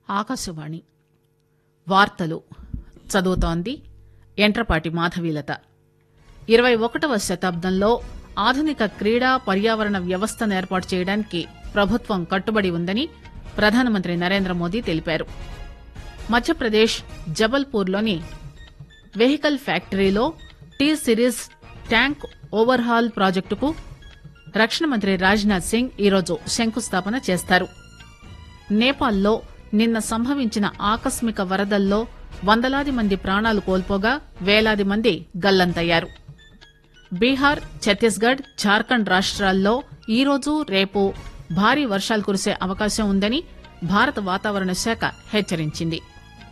ఆకాశవాణి వార్తలు చదువుతోంది ఎంట్రపాటి మాధవీలత ఇరవై ఒకటవ శతాబ్దంలో ఆధునిక క్రీడా పర్యావరణ వ్యవస్థను ఏర్పాటు చేయడానికి ప్రభుత్వం కట్టుబడి ఉందని ప్రధానమంత్రి నరేంద్ర మోదీ తెలిపారు మధ్యప్రదేశ్ జబల్పూర్లోని వెహికల్ ఫ్యాక్టరీలో T series tank overhaul ప్రాజెక్టుకు రక్షణ మంత్రి రాజ్నాథ్ సింగ్ ఈరోజు శంకుస్థాపన చేస్తారు నేపాల్లో నిన్న సంభవించిన ఆకస్మిక వరదల్లో వందలాది మంది ప్రాణాలు కోల్పోగా వేలాది మంది గల్లంతయ్యారు బీహార్ ఛత్తీస్గఢ్ జార్ఖండ్ రాష్ట్రాల్లో ఈరోజు రేపు భారీ వర్షాలు కురిసే అవకాశం ఉందని భారత వాతావరణ శాఖ హెచ్చరించింది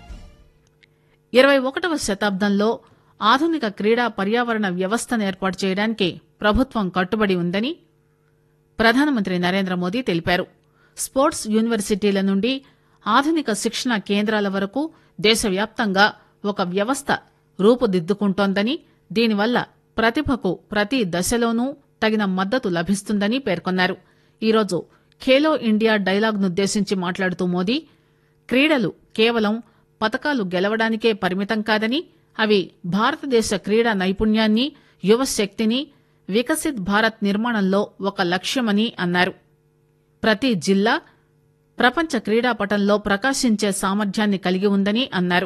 ఇరవై ఒకటవ శతాబ్దంలో ఆధునిక క్రీడా పర్యావరణ వ్యవస్థను ఏర్పాటు చేయడానికి ప్రభుత్వం కట్టుబడి ఉందని ప్రధానమంత్రి నరేంద్ర మోదీ తెలిపారు స్పోర్ట్స్ యూనివర్సిటీల నుండి ఆధునిక శిక్షణ కేంద్రాల వరకు దేశవ్యాప్తంగా ఒక వ్యవస్థ రూపుదిద్దుకుంటోందని దీనివల్ల ప్రతిభకు ప్రతి దశలోనూ తగిన మద్దతు లభిస్తుందని పేర్కొన్నారు ఈరోజు ఖేలో ఇండియా డైలాగ్నుద్దేశించి మాట్లాడుతూ మోదీ క్రీడలు కేవలం పతకాలు గెలవడానికే పరిమితం కాదని అవి భారతదేశ క్రీడా నైపుణ్యాన్ని యువశక్తిని వికసిత్ భారత్ నిర్మాణంలో ఒక లక్ష్యమని అన్నారు ప్రతి జిల్లా ప్రపంచ క్రీడాపటంలో ప్రకాశించే సామర్థ్యాన్ని కలిగి ఉందని అన్నారు